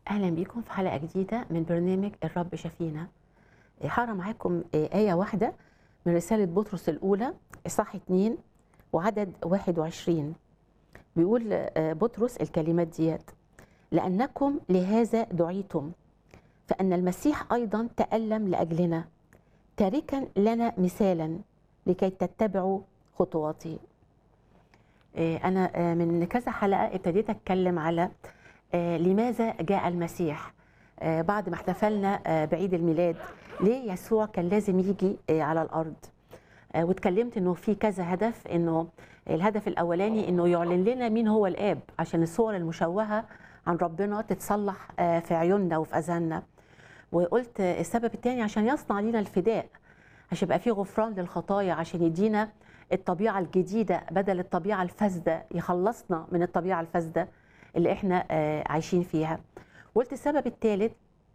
أهلا بيكم في حلقة جديدة من برنامج الرب شفينا هقرا معاكم آية واحدة من رسالة بطرس الأولى إصحاح 2 وعدد 21 بيقول بطرس الكلمات ديت لأنكم لهذا دعيتم فأن المسيح أيضا تألم لأجلنا تاركا لنا مثالا لكي تتبعوا خطواته أنا من كذا حلقة ابتديت أتكلم على لماذا جاء المسيح بعد ما احتفلنا بعيد الميلاد ليه يسوع كان لازم يجي على الارض واتكلمت انه في كذا هدف انه الهدف الاولاني انه يعلن لنا مين هو الاب عشان الصور المشوهه عن ربنا تتصلح في عيوننا وفي اذهاننا وقلت السبب الثاني عشان يصنع لنا الفداء عشان يبقى في غفران للخطايا عشان يدينا الطبيعه الجديده بدل الطبيعه الفاسده يخلصنا من الطبيعه الفاسده اللي احنا عايشين فيها قلت السبب الثالث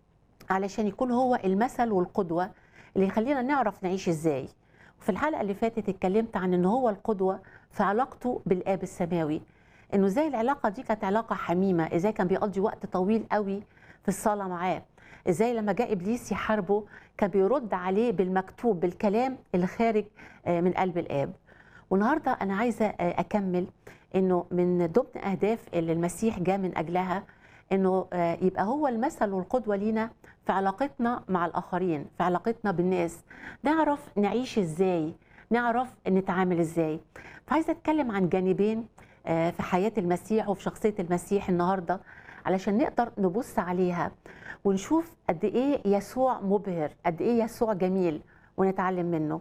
علشان يكون هو المثل والقدوة اللي يخلينا نعرف نعيش ازاي وفي الحلقة اللي فاتت اتكلمت عن ان هو القدوة في علاقته بالآب السماوي انه ازاي العلاقة دي كانت علاقة حميمة ازاي كان بيقضي وقت طويل قوي في الصلاة معاه ازاي لما جاء ابليس يحاربه كان بيرد عليه بالمكتوب بالكلام اللي خارج من قلب الآب والنهارده انا عايزه اكمل انه من ضمن اهداف اللي المسيح جاء من اجلها انه يبقى هو المثل والقدوه لينا في علاقتنا مع الاخرين في علاقتنا بالناس نعرف نعيش ازاي نعرف نتعامل ازاي فعايزه اتكلم عن جانبين في حياه المسيح وفي شخصيه المسيح النهارده علشان نقدر نبص عليها ونشوف قد ايه يسوع مبهر قد ايه يسوع جميل ونتعلم منه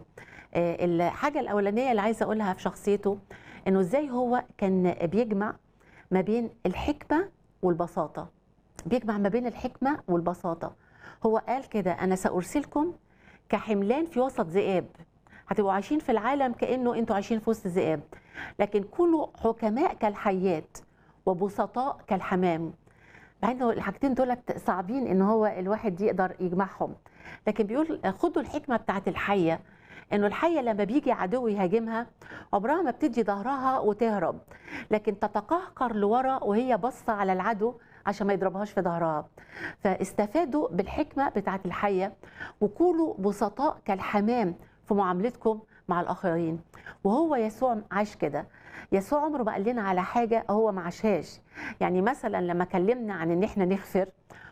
الحاجه الاولانيه اللي عايزه اقولها في شخصيته انه ازاي هو كان بيجمع ما بين الحكمه والبساطه بيجمع ما بين الحكمه والبساطه هو قال كده انا سارسلكم كحملان في وسط ذئاب هتبقوا عايشين في العالم كانه انتوا عايشين في وسط ذئاب لكن كونوا حكماء كالحيات وبسطاء كالحمام مع انه الحاجتين دولت صعبين ان هو الواحد يقدر يجمعهم لكن بيقول خدوا الحكمه بتاعت الحيه انه الحيه لما بيجي عدو يهاجمها عمرها ما بتدي ظهرها وتهرب لكن تتقهقر لورا وهي باصه على العدو عشان ما يضربهاش في ظهرها فاستفادوا بالحكمه بتاعت الحيه وكونوا بسطاء كالحمام في معاملتكم مع الاخرين وهو يسوع عاش كده يسوع عمره ما قال لنا على حاجه هو ما عاشهاش يعني مثلا لما كلمنا عن ان احنا نغفر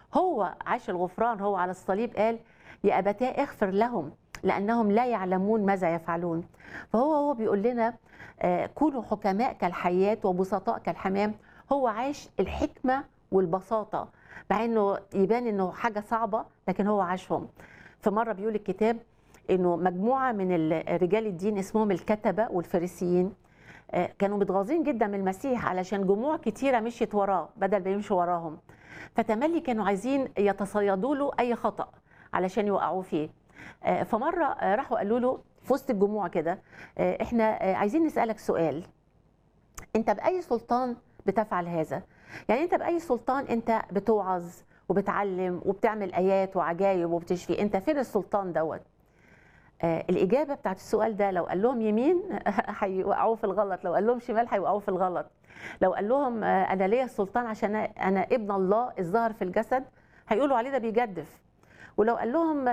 هو عاش الغفران هو على الصليب قال يا ابتاه اغفر لهم لانهم لا يعلمون ماذا يفعلون فهو هو بيقول لنا كونوا حكماء كالحيات وبسطاء كالحمام هو عاش الحكمه والبساطه مع انه يبان انه حاجه صعبه لكن هو عاشهم في مره بيقول الكتاب انه مجموعه من رجال الدين اسمهم الكتبه والفريسيين كانوا متغاظين جدا من المسيح علشان جموع كتيره مشيت وراه بدل ما يمشوا وراهم فتملي كانوا عايزين يتصيدوا له اي خطا علشان يوقعوه فيه فمره راحوا قالوا له في وسط الجموع كده احنا عايزين نسالك سؤال انت باي سلطان بتفعل هذا يعني انت باي سلطان انت بتوعظ وبتعلم وبتعمل ايات وعجائب وبتشفي انت فين السلطان دوت آه الاجابه بتاعت السؤال ده لو قال لهم يمين هيوقعوه في الغلط لو قال لهم شمال هيوقعوه في الغلط لو قال لهم آه انا ليا السلطان عشان انا ابن الله الظاهر في الجسد هيقولوا عليه ده بيجدف ولو قال لهم